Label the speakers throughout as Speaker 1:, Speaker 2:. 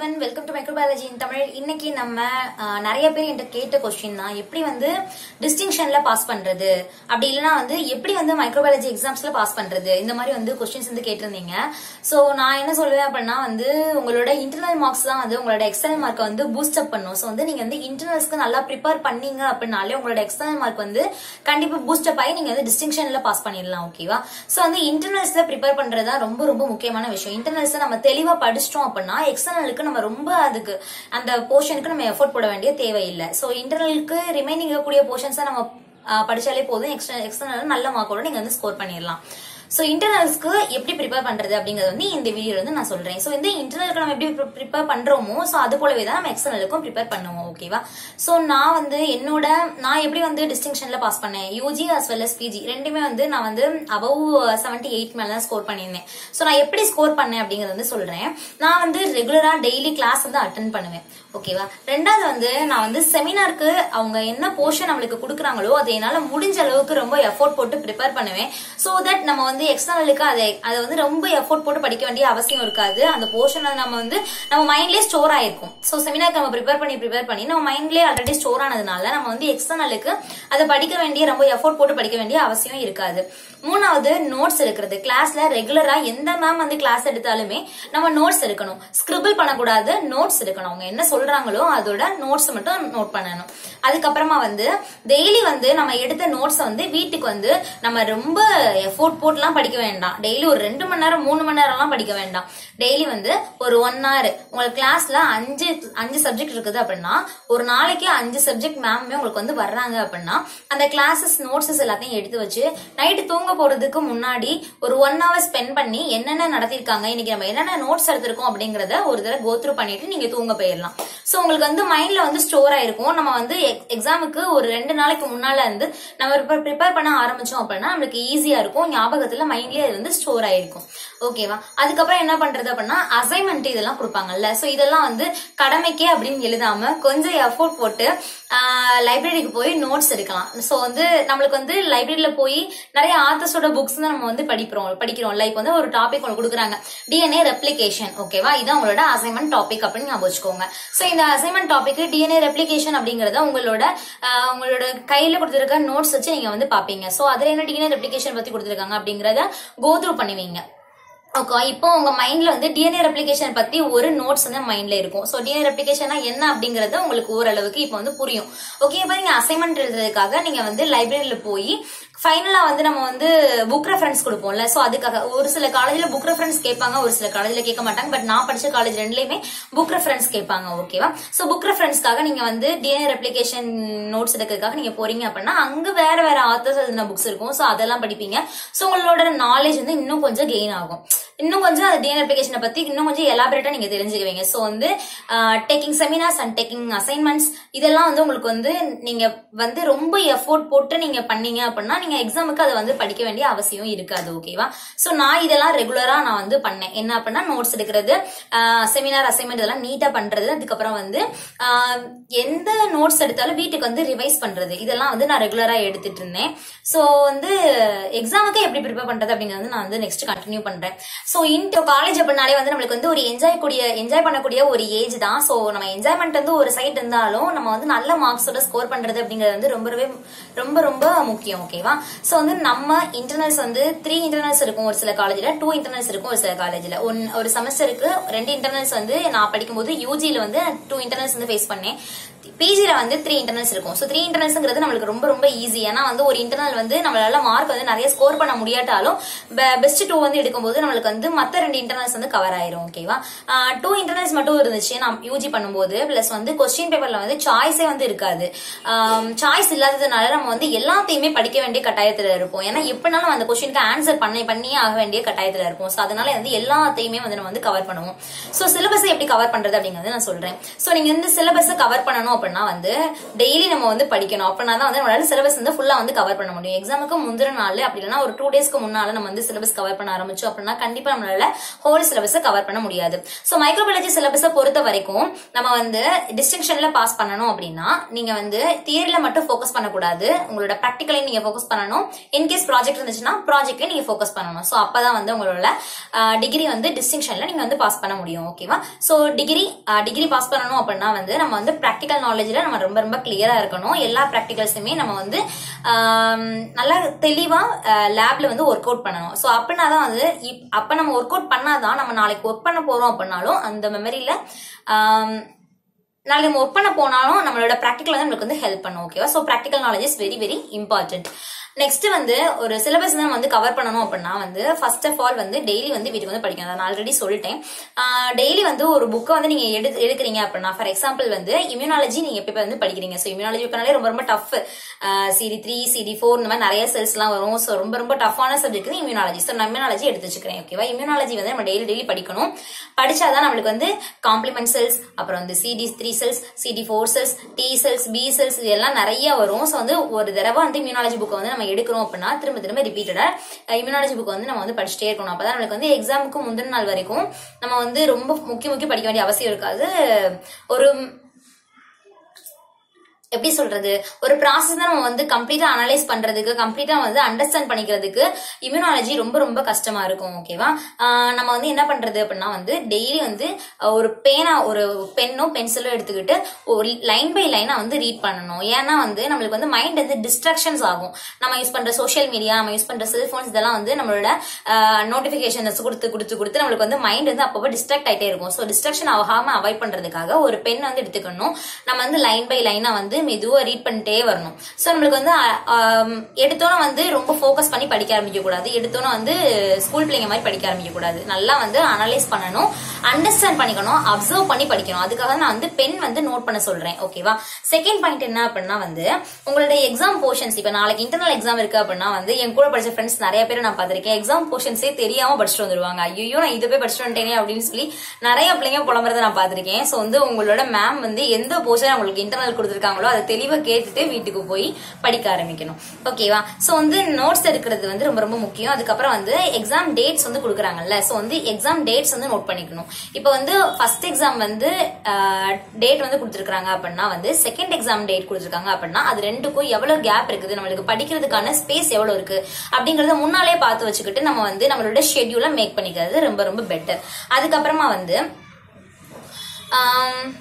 Speaker 1: everyone welcome to microbiology in Tamil இன்னைக்கு நம்ம அஹ், நிறைய பேர் என்கிட்ட கேட்ட கொஸ்டின் தான் எப்படி வந்து டிஸ்டிங்ஷன்ல பாஸ் பண்றது அப்படி இல்லைன்னா வந்து எப்படி வந்து மைக்ரோபயாலஜி எக்ஸாம்ஸ்ல பாஸ் பண்றது இந்த மாதிரி வந்து கொஸ்டின்ஸ் வந்து கேட்டிருந்தீங்க சோ நான் என்ன சொல்லுவேன் அப்படின்னா வந்து உங்களோட இன்டர்னல் மார்க்ஸ் தான் வந்து உங்களோட எக்ஸ்டர்னல் மார்க்கை வந்து பூஸ்ட் அப் பண்ணும் ஸோ வந்து நீங்க வந்து இன்டர்னல்ஸ்க்கு நல்லா ப்ரிப்பேர் பண்ணீங்க அப்படின்னாலே உங்களோட எக்ஸ்டர்னல் மார்க் வந்து கண்டிப்பா பூஸ்ட் அப் ஆகி நீங்க வந்து டிஸ்டிங்ஷன்ல பாஸ் பண்ணிடலாம் ஓகேவா சோ வந்து இன்டர்னல்ஸ்ல ப்ரிப்பேர் பண்றது தான் ரொம்ப ரொம்ப முக்கியமான விஷயம் இன்டர்னல்ஸ் நம்ம தெளிவா படிச்சிட்டோம் அப்படின்னா எக்ஸ்டர்னலுக்கு நம்ம ரொம்ப அதுக்கு அந்த போர்ஷனுக்கு நம்ம எஃபோர்ட் போட வேண்டிய தேவையில்லை சோ இன்டர்னலுக்கு ரிமைனிங் இருக்கக்கூடிய போர்ஷன்ஸை நம்ம ஆஹ், படிச்சாலே போதும் எக்ஸ்டர்னல் எக்ஸ்டர்னல் நல்ல மார்க்கோட நீங்க வந்து ஸ்கோர் பண்ணிடலாம் சோ இன்டர்னல்ஸ்க்கு எப்படி ப்ரிப்பேர் பண்றது அப்படிங்கறது வந்து இந்த வீடியோல வந்து நான் சொல்றேன் சோ இந்த இன்டர்னலுக்கு நம்ம எப்படி ப்ரிப்பேர் பண்றோமோ சோ அது போலவே தான் நம்ம எக்ஸ்டர்னலுக்கும் ப்ரிப்பேர் பண்ணுவோம் ஓகேவா சோ நான் வந்து என்னோட நான் எப்படி வந்து டிஸ்டிங்ஷன்ல பாஸ் பண்ணேன் UG as well as PG ரெண்டுமே வந்து நான் வந்து அபவ் செவன்டி எயிட் மேல தான் ஸ்கோர் பண்ணியிருந்தேன் சோ நான் எப்படி ஸ்கோர் பண்ணேன் அப்படிங்கறது வந்து சொல்றேன் நான் வந்து ரெகுலரா டெய்லி கிளாஸ் வந்து அட்டன் பண்ணுவேன் ஓகேவா ரெண்டாவது வந்து நான் வந்து செமினாருக்கு அவங்க என்ன போர்ஷன் நம்மளுக்கு கொடுக்குறாங்களோ அதை என்னால முடிஞ்ச அளவுக்கு ரொம்ப எஃபோர்ட் போட்டு ப்ரிப்பேர் பண்ணுவேன் சோ தட் நம்ம வந்து எக்ஸ்டர்னலுக்கு அதை அதை வந்து ரொம்ப எஃபோர்ட் போட்டு படிக்க வேண்டிய அவசியம் இருக்காது அந்த போர்ஷன் நம்ம வந்து நம்ம மைண்ட்லயே ஸ்டோர் ஆயிருக்கும் சோ செமினாருக்கு நம்ம ப்ரிப்பேர் பண்ணி ப்ரிப்பேர் பண்ணி நம்ம மைண்ட்லயே ஆல்ரெடி ஸ்டோர் ஆனதுனால நம்ம வந்து எக்ஸ்டர்னலுக்கு அதை படிக்க வேண்டிய ரொம்ப எஃபோர்ட் போட்டு படிக்க வேண்டிய அவசியம் இருக்காது மூணாவது நோட்ஸ் எடுக்கிறது கிளாஸ்ல ரெகுலரா எந்த மேம் வந்து கிளாஸ் எடுத்தாலுமே நம்ம நோட்ஸ் எடுக்கணும் ஸ்கிரிபிள் பண்ணக்கூடாது நோட்ஸ் எடுக்கணும் அவங்க என்ன சொல்றாங்களோ அதோட நோட்ஸ் மட்டும் நோட் பண்ணணும் அதுக்கப்புறமா வந்து டெய்லி வந்து நம்ம எடுத்த நோட்ஸ் வந்து வீட்டுக்கு வந்து நம்ம ரொம்ப எஃபோர்ட் போட்டுலாம் படிக்க வேண்டாம் டெய்லி ஒரு ரெண்டு மணி நேரம் மூணு மணி நேரம்லாம் படிக்க வேண்டாம் டெய்லி வந்து ஒரு ஒன் ஹவர் உங்களுக்கு கிளாஸ்ல அஞ்சு அஞ்சு சப்ஜெக்ட் இருக்குது அப்படின்னா ஒரு நாளைக்கு அஞ்சு சப்ஜெக்ட் மேமே உங்களுக்கு வந்து வர்றாங்க அப்படின்னா அந்த கிளாஸஸ் நோட்ஸஸ் எல்லாத்தையும் எடுத்து வச்சு நைட்டு தூங்க போறதுக்கு முன்னாடி ஒரு ஒன் ஹவர் ஸ்பெண்ட் பண்ணி என்னென்ன நடத்திருக்காங்க இன்னைக்கு நம்ம என்னென்ன நோட்ஸ் எடுத்திருக்கோம் அப்படிங்கறத ஒரு தடவை கோத்ரூ பண்ணிட்டு நீங்க தூங்க போயிடலாம் சோ உங்களுக்கு வந்து மைண்ட்ல வந்து ஸ்டோர் ஆயிருக்கும் நம்ம வந்து எக்ஸாமுக்கு ஒரு ரெண்டு நாளைக்கு முன்னால இருந்து நம்ம ப்ரிப்பேர் பண்ண ஆரம்பிச்சோம் அப்படின்னா நம்மளுக்கு ஈஸியா இருக்கும் ஞாபகத்துல மைண்ட்லயே அது வந்து ஸ்டோர் ஆயிருக்கும் ஓகேவா அதுக்கப்புறம் என்ன பண்றது அப்படின்னா அசைன்மெண்ட் இதெல்லாம் கொடுப்பாங்கல்ல சோ இதெல்லாம் வந்து கடமைக்கே அப்படின்னு எழுதாம கொஞ்சம் எஃபோர்ட் போட்டு லைப்ரரிக்கு போய் நோட்ஸ் எடுக்கலாம் சோ வந்து நம்மளுக்கு வந்து லைப்ரரியில போய் நிறைய ஆத்தர்ஸோட புக்ஸ் தான் நம்ம வந்து படிக்கிறோம் படிக்கிறோம்ல இப்போ வந்து ஒரு டாபிக் உங்களுக்கு கொடுக்குறாங்க டிஎன்ஏ ரெப்ளிகேஷன் ஓகேவா இதான் உங்களோட அசைன்மெண்ட் டாபிக் அப்படின்னு ஞாபகம் வச்சுக்கோங்க சோ இந்த அசைன்மெண்ட் டாபிக் டிஎன்ஏ ரெப்ளிகேஷன் அப்படிங்கறத உங்களோட ஆஹ், உங்களோட கையில கொடுத்துருக்க நோட்ஸ் வச்சு நீங்க வந்து பாப்பீங்க சோ அதுல என்ன டிஎன்ஏ ரெப்ளிகேஷன் பத்தி கொடுத்துருக்காங்க அப்படிங்கறத கோத்ரூ பண்ணுவீங்க ஓகே இப்போ உங்க மைண்ட்ல வந்து டிஎன்ஏ ரெப்ளிகேஷன் பத்தி ஒரு நோட்ஸ் வந்து மைண்ட்ல இருக்கும் சோ டிஎன்ஏ ரெப்ளிகேஷனா என்ன அப்படிங்கறது உங்களுக்கு ஓரளவுக்கு இப்போ வந்து புரியும் ஓகே இப்போ நீங்க அசைன்மெண்ட் எழுதுறதுக்காக நீங்க வந்து லைப்ரரியில போய் ஃபைனலா வந்து நம்ம வந்து புக் ரெஃபரன்ஸ் கொடுப்போம்ல சோ அதுக்காக ஒரு சில காலேஜ்ல புக் ரெஃபரன்ஸ் கேட்பாங்க ஒரு சில காலேஜ்ல கேட்க மாட்டாங்க பட் நான் படிச்ச காலேஜ் ரெண்டுலயுமே புக் ரெஃபரன்ஸ் கேட்பாங்க ஓகேவா சோ புக் ரெஃபரன்ஸ்க்காக நீங்க வந்து டிஎன்ஏ ரெப்ளிகேஷன் நோட்ஸ் எடுக்கிறதுக்காக நீங்க போறீங்க அப்படின்னா அங்க வேற வேற ஆத்தர்ஸ் எழுதின புக்ஸ் இருக்கும் சோ அதெல்லாம் படிப்பீங்க சோ உங்களோட நாலேஜ் வந்து இன்னும் கொஞ்சம் கெயின் ஆகும் இன்னும் கொஞ்சம் டிஎன் அப்ளிகேஷனை பத்தி இன்னும் கொஞ்சம் எலாபரேட்டா நீங்க தெரிஞ்சுக்குவீங்க சோ வந்து taking seminars and taking assignments இதெல்லாம் வந்து உங்களுக்கு வந்து நீங்க வந்து ரொம்ப எஃபோர்ட் போட்டு நீங்க பண்ணீங்க அப்படின்னா நீங்க எக்ஸாமுக்கு அதை வந்து படிக்க வேண்டிய அவசியம் இருக்காது ஓகேவா சோ நான் இதெல்லாம் ரெகுலரா நான் வந்து பண்ணேன் என்ன அப்படின்னா நோட்ஸ் எடுக்கிறது செமினார் அசைன்மெண்ட் இதெல்லாம் நீட்டா பண்றது அதுக்கப்புறம் வந்து ஆஹ், எந்த நோட்ஸ் எடுத்தாலும் வீட்டுக்கு வந்து ரிவைஸ் பண்றது இதெல்லாம் வந்து நான் ரெகுலரா எடுத்துட்டு இருந்தேன் சோ வந்து எக்ஸாமுக்கு எப்படி ப்ரிப்பேர் பண்றது அப்படிங்கறது நான் வந்து நெக்ஸ்ட் கண்டினியூ பண்றேன் சோ இன்டோ காலேஜ் அப்படின்னாலே வந்து நம்மளுக்கு வந்து ஒரு என்ஜாய் கூடிய என்ஜாய் பண்ணக்கூடிய ஒரு ஏஜ் தான் சோ நம்ம என்ஜாய்மெண்ட் வந்து ஒரு சைட் இருந்தாலும் நம்ம வந்து நல்ல மார்க்ஸோட ஸ்கோர் பண்றது அப்படிங்கிறது வந்து ரொம்பவே ரொம்ப ரொம்ப முக்கியம் ஓகேவா சோ வந்து நம்ம இன்டர்னல்ஸ் வந்து த்ரீ இன்டர்னல்ஸ் இருக்கும் ஒரு சில காலேஜ்ல டூ இன்டர்னல்ஸ் இருக்கும் ஒரு சில காலேஜ்ல ஒன் ஒரு செமஸ்டருக்கு ரெண்டு இன்டர்னல்ஸ் வந்து நான் படிக்கும்போது யூஜில வந்து டூ இன்டர்னல்ஸ் வந்து ஃபேஸ் பண்ணேன் பிஜில வந்து த்ரீ இன்டர்னல்ஸ் இருக்கும் ஸோ த்ரீ இன்டர்னல்ஸ்ங்கிறது நம்மளுக்கு ரொம்ப ரொம்ப ஈஸி ஏன்னா வந்து ஒரு இன்டர்னல் வந்து நம்மளால மார்க் வந்து நிறைய ஸ்கோர் பண்ண முடியாட்டாலும் பெஸ்ட் டூ வந்து எடுக்கும்போது நம்மளுக்கு வந்து மத்த ரெண்டு இன்டர்னல்ஸ் வந்து கவர் ஆயிரும் ஓகேவா டூ இன்டர்னல்ஸ் மட்டும் இருந்துச்சு நான் யூஜி பண்ணும்போது பிளஸ் வந்து கொஸ்டின் பேப்பர்ல வந்து சாய்ஸே வந்து இருக்காது சாய்ஸ் இல்லாததுனால நம்ம வந்து எல்லாத்தையுமே படிக்க வேண்டிய கட்டாயத்துல இருப்போம் ஏன்னா எப்படினாலும் அந்த கொஸ்டினுக்கு ஆன்சர் பண்ணி பண்ணியே ஆக வேண்டிய கட்டாயத்துல இருப்போம் ஸோ அதனால வந்து எல்லாத்தையுமே வந்து நம்ம வந்து கவர் பண்ணுவோம் ஸோ சிலபஸை எப்படி கவர் பண்றது அப்படிங்கறது நான் சொல்றேன் ஸோ நீங்க வந்து சிலபஸை கவர் பண்ணணும் அப்படின்னா வந்து டெய்லி நம்ம வந்து படிக்கணும் அப்படின்னா தான் வந்து நம்மளால சிலபஸ் வந்து ஃபுல்லா வந்து கவர் பண்ண முடியும் எக்ஸாமுக்கு முந்தின நாள் அப்படி இல்லைன்னா ஒரு டூ டேஸ்க்கு முன்னால நம்ம வந்து சிலபஸ் கவர் பண்ண ஆரம்பிச்சோம் அப்படின்னா கண்டிப்பா நம்மளால ஹோல் சிலபஸை கவர் பண்ண முடியாது ஸோ மைக்ரோபாலஜி சிலபஸை பொறுத்த வரைக்கும் நம்ம வந்து டிஸ்டிங்ஷன்ல பாஸ் பண்ணணும் அப்படின்னா நீங்க வந்து தியரியில மட்டும் ஃபோக்கஸ் பண்ணக்கூடாது உங்களோட ப்ராக்டிகலையும் நீங்க ஃபோக்கஸ் பண்ணணும் இன்கேஸ் ப்ராஜெக்ட் இருந்துச்சுன்னா ப்ராஜெக்ட்ல நீங்க ஃபோக்கஸ் பண்ணணும் ஸோ அப்பதான் வந்து உங்களோட டிகிரி வந்து டிஸ்டிங்ஷன்ல நீங்க வந்து பாஸ் பண்ண முடியும் ஓகேவா ஸோ டிகிரி டிகிரி பாஸ் பண்ணணும் அப்படின்னா வந்து நம்ம வந்து ப்ராக்டிக்கல் நாலேஜ்ல நம்ம ரொம்ப ரொம்ப கிளியரா இருக்கணும் எல்லா ப்ராக்டிகல்ஸுமே நம்ம வந்து ஆம், நல்லா தெளிவா லேப்ல வந்து ஒர்க் அவுட் பண்ணணும் ஸோ அப்படின்னா தான் வந்து இப்- அப்ப நம்ம ஒர்க் அவுட் பண்ணாதான் நம்ம நாளைக்கு ஒர்க் பண்ண போறோம் அப்படின்னாலும் அந்த மெமரியில நாளைக்கு நம்ம ஒர்க் பண்ண போனாலும் நம்மளோட ப்ராக்டிக்கல் வந்து நம்மளுக்கு வந்து ஹெல்ப் பண்ணும் ஓகேவா so practical knowledge is very very important next வந்து ஒரு சிலபஸ் நம்ம வந்து கவர் பண்ணணும் அப்படின்னா வந்து ஃபர்ஸ்ட் ஆஃப் ஆல் வந்து டெய்லி வந்து வீட்டுக்கு வந்து படிக்கணும் அதை நான் ஆல்ரெடி சொல்லிட்டேன் டெய்லி வந்து ஒரு புக்கை வந்து நீங்க எடு எடுக்கிறீங்க அப்படின்னா ஃபார் எக்ஸாம்பிள் வந்து இம்யூனாலஜி நீங்க எப்போ வந்து படிக்கிறீங்க ஸோ இம்யூனாலஜி புக்கனாலே ரொம்ப ரொம்ப tough CD three CD four இந்த மாதிரி நிறைய செல்ஸ்லாம் வரும் ஸோ ரொம்ப ரொம்ப டஃப்பான சப்ஜெக்ட் வந்து இம்யூனாலஜி ஸோ நான் இம்யூனாலஜி எடுத்து வச்சுக்கிறேன் ஓகேவா இம்யூனாலஜி வந்து நம்ம டெய்லி டெய்லி படிக்கணும் படிச்சாதான் நம்மளுக்கு வந்து காம்ப்ளிமெண்ட் செல்ஸ் அப்புறம் வந்து CD three cells CD four cells T cells B cells இதெல்லாம் நிறைய வரும் ஸோ வந்து ஒரு தடவை வந்து இம்யூனாலஜி புக்கை வந்து நம்ம எடுக்கிறோம் அப்படின்னா திரும்ப திரும்ப ரிப்பீட்டடா இம்யூனாலஜி புக் வந்து நம்ம வந்து படிச்சுட்டே இருக்கணும் அப்பதான் நம்மளுக்கு வந்து எக்ஸாமுக்கு முந்தின நாள் வரைக்கும் நம்ம வந்து ரொம்ப முக்கிய முக்கிய படிக்க வேண்டிய அவசியம் இருக்காது ஒரு எப்படி சொல்றது ஒரு ப்ராசஸ் தான் நம்ம வந்து கம்ப்ளீட்டா அனலைஸ் பண்றதுக்கு கம்ப்ளீட்டா வந்து அண்டர்ஸ்டாண்ட் பண்ணிக்கிறதுக்கு இம்யூனாலஜி ரொம்ப ரொம்ப கஷ்டமா இருக்கும் ஓகேவா ஆஹ் நம்ம வந்து என்ன பண்றது அப்படின்னா வந்து டெய்லி வந்து அஹ், ஒரு பேனா ஒரு பென்னோ பென்சிலோ எடுத்துக்கிட்டு ஒரு லைன் பை லைனா வந்து ரீட் பண்ணணும் ஏன்னா வந்து நம்மளுக்கு வந்து மைண்ட் வந்து டிஸ்ட்ராக்ஷன்ஸ் ஆகும் நம்ம யூஸ் பண்ற சோஷியல் மீடியா நம்ம யூஸ் பண்ற செல்போன்ஸ் இதெல்லாம் வந்து நம்மளோட நோட்டிபிகேஷன்ஸ் கொடுத்து கொடுத்து கொடுத்து நம்மளுக்கு வந்து மைண்ட் வந்து அப்பப்போ டிஸ்ட்ராக்ட் ஆயிட்டே இருக்கும் ஸோ டிஸ்ட்ராக்ஷன் ஆகாம அவாய்ட் பண்றதுக்காக ஒரு பென் வந்து எடுத்துக்கணும் நம்ம வந்து லைன் பை லைனா வந்து மெதுவா ரீட் பண்ணிட்டே வரணும் ஸோ நம்மளுக்கு வந்து ஆம், எடுத்தோன்னே வந்து ரொம்ப ஃபோக்கஸ் பண்ணி படிக்க ஆரம்பிக்க கூடாது எடுத்தோன்னே வந்து ஸ்கூல் பிள்ளைங்க மாதிரி படிக்க ஆரம்பிக்க கூடாது நல்லா வந்து அனலைஸ் பண்ணணும் அண்டர்ஸ்டாண்ட் பண்ணிக்கணும் அப்சர்வ் பண்ணி படிக்கணும் அதுக்காக நான் வந்து பென் வந்து நோட் பண்ண சொல்றேன் ஓகேவா செகண்ட் பாயிண்ட் என்ன அப்படின்னா வந்து உங்களுடைய எக்ஸாம் போர்ஷன்ஸ் இப்போ நாளைக்கு இன்டர்னல் எக்ஸாம் இருக்கு அப்படின்னா வந்து என் கூட படிச்ச ஃப்ரெண்ட்ஸ் நிறைய பேர் நான் பார்த்திருக்கேன் எக்ஸாம் போர்ஷன்ஸே தெரியாம படிச்சுட்டு வந்துருவாங்க ஐயோ நான் இது போய் படிச்சுட்டு வந்துட்டேனே அப்படின்னு சொல்லி நிறைய பிள்ளைங்க புலம்புறத நான் பார்த்திருக்கேன் ஸோ வந்து உங்களோட மேம் வந்து எந்த போர்ஷன் உங்களுக்கு இன்டர்னல் கொடுத்துருக்காங்களோ அதை தெளிவா கேட்டுட்டு வீட்டுக்கு போய் படிக்க ஆரம்பிக்கணும் ஓகேவா ஸோ வந்து நோட்ஸ் எடுக்கிறது வந்து ரொம்ப ரொம்ப முக்கியம் அதுக்கப்புறம் வந்து எக்ஸாம் டேட்ஸ் வந்து கொடுக்குறாங்கல்ல ஸோ வந்து எக்ஸாம் டேட்ஸ் வந்து நோட் பண்ணிக்கணும் இப்போ வந்து ஃபர்ஸ்ட் எக்ஸாம் வந்து டேட் வந்து கொடுத்துருக்காங்க அப்படின்னா வந்து செகண்ட் எக்ஸாம் டேட் கொடுத்துருக்காங்க அப்படின்னா அது ரெண்டுக்கும் எவ்வளவு கேப் இருக்குது நம்மளுக்கு படிக்கிறதுக்கான ஸ்பேஸ் எவ்வளவு இருக்கு அப்படிங்கறத முன்னாலே பார்த்து வச்சுக்கிட்டு நம்ம வந்து நம்மளோட ஷெட்யூலை மேக் பண்ணிக்கிறது ரொம்ப ரொம்ப பெட்டர் அதுக்கப்புறமா வந்து ஆம்,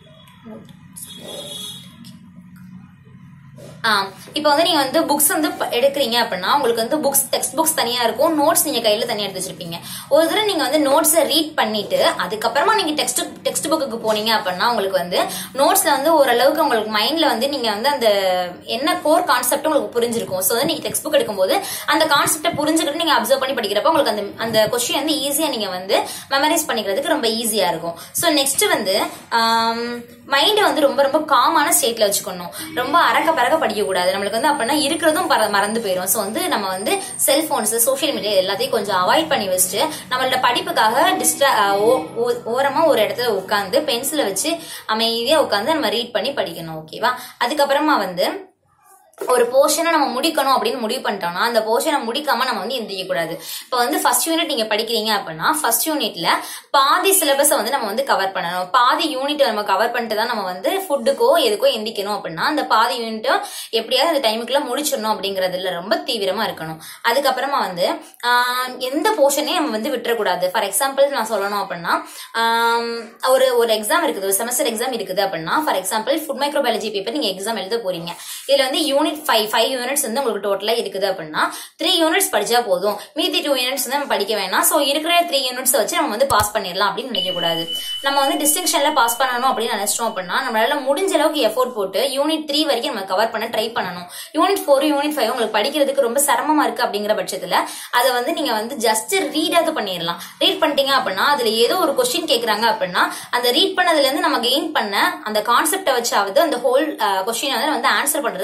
Speaker 1: இப்போ வந்து நீங்க வந்து புக்ஸ் வந்து ப- எடுக்கிறீங்க அப்படின்னா உங்களுக்கு வந்து புக்ஸ் டெக்ஸ்ட் புக்ஸ் தனியா இருக்கும் நோட்ஸ் நீங்க கையில தனியா எடுத்து வச்சிருப்பீங்க ஒரு தடவை நீங்க வந்து நோட்ஸை ரீட் பண்ணிட்டு அதுக்கப்புறமா நீங்க டெக்ஸ்ட் டெக்ஸ்ட் புக்குக்கு போனீங்க அப்படின்னா உங்களுக்கு வந்து நோட்ஸ்ல வந்து ஓரளவுக்கு உங்களுக்கு மைண்ட்ல வந்து நீங்க வந்து அந்த என்ன கோர் கான்செப்ட் உங்களுக்கு புரிஞ்சிருக்கும் ஸோ வந்து நீங்க டெக்ஸ்ட் புக் எடுக்கும்போது அந்த கான்செப்டை புரிஞ்சுக்கிட்டு நீங்க அப்சர்வ் பண்ணி படிக்கிறப்ப உங்களுக்கு அந்த அந்த கொஸ்டின் வந்து ஈஸியா நீங்க வந்து மெமரைஸ் பண்ணிக்கிறதுக்கு ரொம்ப ஈஸியா இருக்கும் ஸோ நெக்ஸ்ட் வந்து மைண்டை வந்து ரொம்ப ரொம்ப காமான ஸ்டேட்ல வச்சுக்கணும் ரொம்ப அரக்க பறக்க படிக்க கூடாது நம்மளுக்கு வந்து அப்படின்னா இருக்கிறதும் பற- மறந்து போயிடும் ஸோ வந்து நம்ம வந்து செல்போன்ஸ் சோஷியல் மீடியா எல்லாத்தையும் கொஞ்சம் அவாய்ட் பண்ணி வச்சுட்டு நம்மளோட படிப்புக்காக டிஸ்ட்ரா ஓரமா ஒரு இடத்துல உட்காந்து பென்சிலை வச்சு அமைதியா உட்காந்து நம்ம ரீட் பண்ணி படிக்கணும் ஓகேவா அதுக்கப்புறமா வந்து ஒரு போர்ஷனை நம்ம முடிக்கணும் அப்படின்னு முடிவு பண்ணிட்டோம்னா அந்த போர்ஷனை முடிக்காம நம்ம வந்து எந்திரிக்க கூடாது இப்போ வந்து ஃபர்ஸ்ட் யூனிட் நீங்க படிக்கிறீங்க அப்படின்னா ஃபர்ஸ்ட் யூனிட்ல பாதி சிலபஸை வந்து நம்ம வந்து கவர் பண்ணணும் பாதி யூனிட் நம்ம கவர் பண்ணிட்டு தான் நம்ம வந்து ஃபுட்டுக்கோ எதுக்கோ எந்திக்கணும் அப்படின்னா அந்த பாதி யூனிட்டை எப்படியாவது அந்த டைமுக்குள்ள முடிச்சிடணும் அப்படிங்கறதுல ரொம்ப தீவிரமா இருக்கணும் அதுக்கப்புறமா வந்து ஆஹ், எந்த போர்ஷனையும் நம்ம வந்து விட்டுறக்கூடாது ஃபார் எக்ஸாம்பிள் நான் சொல்லணும் அப்படின்னா ஆம், ஒரு ஒரு எக்ஸாம் இருக்குது ஒரு செமஸ்டர் எக்ஸாம் இருக்குது அப்படின்னா for example food microbiology paper நீங்க எக்ஸாம் எழுத போறீங்க இதுல வந்து யூனிட் ஃபைவ் ஃபைவ் யூனிட்ஸ் வந்து உங்களுக்கு டோட்டலா இருக்குது அப்படின்னா த்ரீ யூனிட்ஸ் படிச்சா போதும் மீதி டூ யூனிட்ஸ் வந்து நம்ம படிக்க வேணாம் ஸோ இருக்கிற த்ரீ யூனிட்ஸ் வச்சு நம்ம வந்து பாஸ் பண்ணிடலாம் அப்படின்னு நினைக்க கூடாது நம்ம வந்து டிஸ்டிங்ஷன்ல பாஸ் பண்ணணும் அப்படின்னு நினைச்சிட்டோம் அப்படின்னா நம்மளால முடிஞ்ச அளவுக்கு எஃபோர்ட் போட்டு யூனிட் த்ரீ வரைக்கும் நம்ம கவர் பண்ண ட்ரை பண்ணணும் யூனிட் ஃபோர் யூனிட் ஃபைவ் உங்களுக்கு படிக்கிறதுக்கு ரொம்ப சிரமமா இருக்கு அப்படிங்கிற பட்சத்துல அதை வந்து நீங்க வந்து ஜஸ்ட் ரீடாவது பண்ணிடலாம் ரீட் பண்ணிட்டீங்க அப்படின்னா அதுல ஏதோ ஒரு கொஸ்டின் கேக்குறாங்க அப்படின்னா அந்த ரீட் பண்ணதுல இருந்து நம்ம கெயின் பண்ண அந்த கான்செப்டை வச்சாவது அந்த ஹோல் கொஸ்டின் வந்து வந்து ஆன்சர் பண்றதுக்கு ட்ரை பண்ணணும்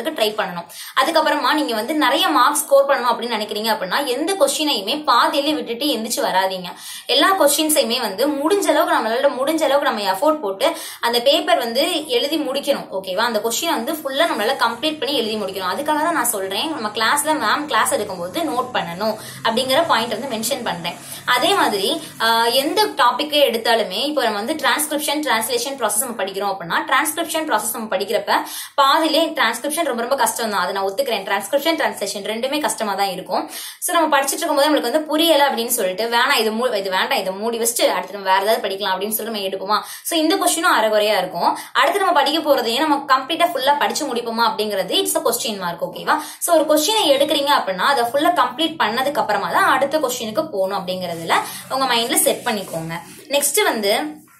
Speaker 1: பண்ணணும் அதுக்கப்புறமா நீங்க வந்து நிறைய மார்க்ஸ் ஸ்கோர் பண்ணணும் அப்படின்னு நினைக்கிறீங்க அப்படின்னா எந்த கொஸ்டினையுமே பாதியிலே விட்டுட்டு எந்திரிச்சு வராதீங்க எல்லா கொஸ்டின்ஸையுமே வந்து முடிஞ்ச அளவுக்கு நம்மளால முடிஞ்ச அளவுக்கு நம்ம எஃபோர்ட் போட்டு அந்த பேப்பர் வந்து எழுதி முடிக்கணும் ஓகேவா அந்த கொஸ்டின் வந்து ஃபுல்லா நம்மளால கம்ப்ளீட் பண்ணி எழுதி முடிக்கணும் அதுக்காக தான் நான் சொல்றேன் நம்ம கிளாஸ்ல மேம் கிளாஸ் எடுக்கும்போது நோட் பண்ணணும் அப்படிங்கிற பாயிண்ட் வந்து மென்ஷன் பண்றேன் அதே மாதிரி ஆஹ், எந்த டாபிக் எடுத்தாலுமே இப்போ நம்ம வந்து டிரான்ஸ்கிரிப்ஷன் டிரான்ஸ்லேஷன் ப்ராசஸ் நம்ம படிக்கிறோம் அப்படின்னா டிரான்ஸ்கிரிப்ஷன் ப்ராசஸ் நம்ம படிக்கிறப்ப பாதியிலே டிரான்ஸ்கிரிப்ஷன் ரொம்ப ரொம்ப கஷ்டம் தான் அதை நான் ஒத்துக்கிறேன் டிரான்ஸ்கிரிப்ஷன் டிரான்ஸ்லேஷன் ரெண்டுமே கஷ்டமா தான் இருக்கும் ஸோ நம்ம படிச்சுட்டு இருக்கும்போது நம்மளுக்கு வந்து புரியல அப்படின்னு சொல்லிட்டு வேணாம் இது மூ- இது வேண்டாம் இதை மூடி வச்சுட்டு அடுத்து நம்ம வேற ஏதாவது படிக்கலாம் அப்படின்னு சொல்லி நம்ம எடுப்போமா ஸோ இந்த கொஸ்டினும் அரைகுறையா இருக்கும் அடுத்து நம்ம படிக்க போறதையும் நம்ம கம்ப்ளீட்டா ஃபுல்லா படிச்சு முடிப்போமா அப்படிங்கிறது இட்ஸ் அ கொஸ்டின் மார்க் ஓகேவா ஸோ ஒரு கொஸ்டினை எடுக்கிறீங்க அப்படின்னா அதை ஃபுல்லா கம்ப்ளீட் பண்ணதுக்கு அப்புறமா தான் அடுத்த கொஸ்டினுக்கு போகணும் அப்படிங்கறதுல உங்க மைண்ட்ல செட் பண்ணிக்கோங்க நெக்ஸ்ட் வந்து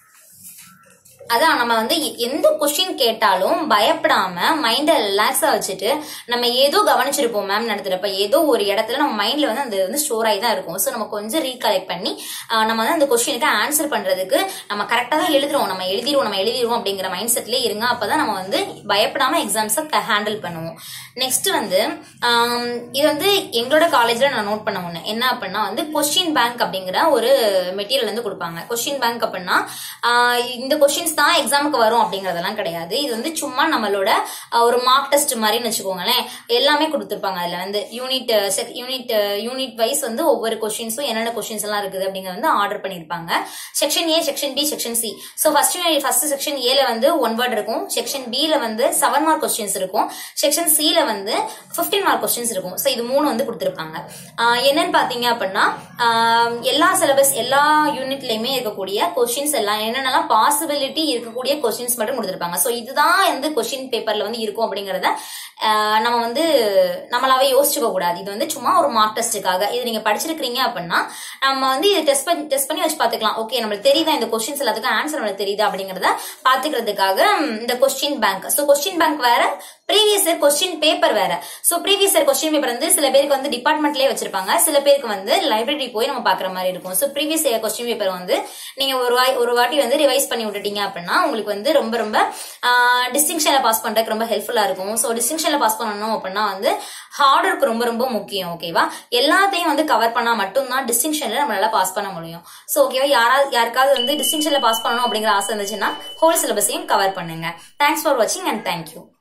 Speaker 1: அதான் நம்ம வந்து எ- எந்த கொஸ்டின் கேட்டாலும் பயப்படாம மைண்டை ரிலாக்ஸா வச்சுட்டு நம்ம ஏதோ கவனிச்சிருப்போம் மேம் நடத்துறப்ப ஏதோ ஒரு இடத்துல நம்ம மைண்ட்ல வந்து அது வந்து ஸ்டோர் ஆகி தான் இருக்கும் ஸோ நம்ம கொஞ்சம் ரீகலெக்ட் பண்ணி ஆஹ், நம்ம வந்து அந்த கொஸ்டினுக்கு ஆன்சர் பண்றதுக்கு நம்ம கரெக்டா தான் எழுதுறோம் நம்ம எழுதிருவோம் நம்ம எழுதிருவோம் அப்படிங்கிற மைண்ட் செட்லயே இருங்க அப்பதான் நம்ம வந்து பயப்படாம எக்ஸாம்ஸை ஹேண்டில் பண்ணுவோம் நெக்ஸ்ட் வந்து ஆம், இது வந்து எங்களோட காலேஜ்ல நான் நோட் பண்ண ஒண்ணு என்ன அப்படின்னா வந்து கொஸ்டின் பேங்க் அப்படிங்கிற ஒரு மெட்டீரியல் வந்து கொடுப்பாங்க கொஸ்டின் பேங்க் அப்படின்னா ஆஹ், இந்த கொஸ்டின்ஸ் தான் எக்ஸாமுக்கு வரும் அப்படிங்கறதெல்லாம் கிடையாது இது வந்து சும்மா நம்மளோட ஆஹ், ஒரு மார்க் டெஸ்ட் மாதிரின்னு வச்சுக்கோங்களேன் எல்லாமே கொடுத்துருப்பாங்க அதுல வந்து யூனிட் யூனிட் யூனிட் வைஸ் வந்து ஒவ்வொரு கொஸ்டின்ஸும் என்னென்ன கொஸ்டின்ஸ் எல்லாம் இருக்குது அப்படிங்கறது வந்து ஆர்டர் பண்ணிருப்பாங்க section A section B section C so first first section ஏல வந்து ஒன் வேர்ட் இருக்கும் செக்ஷன் பில வந்து செவன் மார்க் கொஸ்டின்ஸ் இருக்கும் செக்ஷன் சில வந்து 15 மார்க் கொஸ்டின்ஸ் இருக்கும் ஸோ இது மூணு வந்து கொடுத்துருப்பாங்க ஆஹ் என்னன்னு பாத்தீங்க அப்படின்னா ஆஹ் எல்லா சிலபஸ் எல்லா யூனிட்லயுமே இருக்கக்கூடிய கொஸ்டின்ஸ் எல்லாம் என்னென்னலாம் பாசிபிலிட்டி இருக்கக்கூடிய கொஸ்டின்ஸ் மட்டும் கொடுத்துருப்பாங்க ஸோ இதுதான் வந்து கொஸ்டின் பேப்பர்ல வந்து இருக்கும் அப்படிங்கறத ஆஹ் நம்ம வந்து நம்மளாவே யோசிச்சுக்க கூடாது இது வந்து சும்மா ஒரு மார்க் டெஸ்ட்டுக்காக இது நீங்க படிச்சிருக்கீங்க அப்படின்னா நம்ம வந்து இது டெஸ்ட் பண்ணி டெஸ்ட் பண்ணி வச்சு பாத்துக்கலாம் ஓகே நம்மளுக்கு தெரியுதா இந்த கொஸ்டின்ஸ் எல்லாத்துக்கும் ஆன்சர் நம்மளுக்கு தெரியுதா அப்படிங்கறத பாத்துக்கிறதுக்காக ம், இந்த question bank so question bank வேற ப்ரீவியஸ் இயர் கொஸ்டின் பேப்பர் வேற so previous year question paper வந்து சில பேருக்கு வந்து டிபார்ட்மெண்ட்லயே வச்சிருப்பாங்க சில பேருக்கு வந்து லைப்ரரி போய் நம்ம பாக்குற மாதிரி இருக்கும் so previous year question paper வந்து நீங்க ஒரு வாய் ஒரு வாட்டி வந்து ரிவைஸ் பண்ணி விட்டுட்டீங்க அப்படின்னா உங்களுக்கு வந்து ரொம்ப ரொம்ப டிஸ்டிங்ஷன்ல பாஸ் பண்றதுக்கு ரொம்ப ஹெல்ப்ஃபுல்லா இருக்கும் ஸோ டிஸ்டிங்ஷன்ல பாஸ் பண்ணணும் அப்படின்னா வந்து ஹார்ட் ஒர்க் ரொம்ப ரொம்ப முக்கியம் ஓகேவா எல்லாத்தையும் வந்து கவர் பண்ணா மட்டும்தான் டிஸ்டிங்ஷன்ல நம்மளால பாஸ் பண்ண முடியும் ஸோ ஓகேவா யாராவது யாருக்காவது வந்து டிஸ்டிங்ஷன்ல பாஸ் பண்ணணும் அப்படிங்கிற ஆசை இருந்துச்சுன்னா ஹோல் சிலபஸையும் கவர் பண்ணுங்க தேங்க்ஸ் ஃபார் வாட்சிங் அண்ட் தேங்க்யூ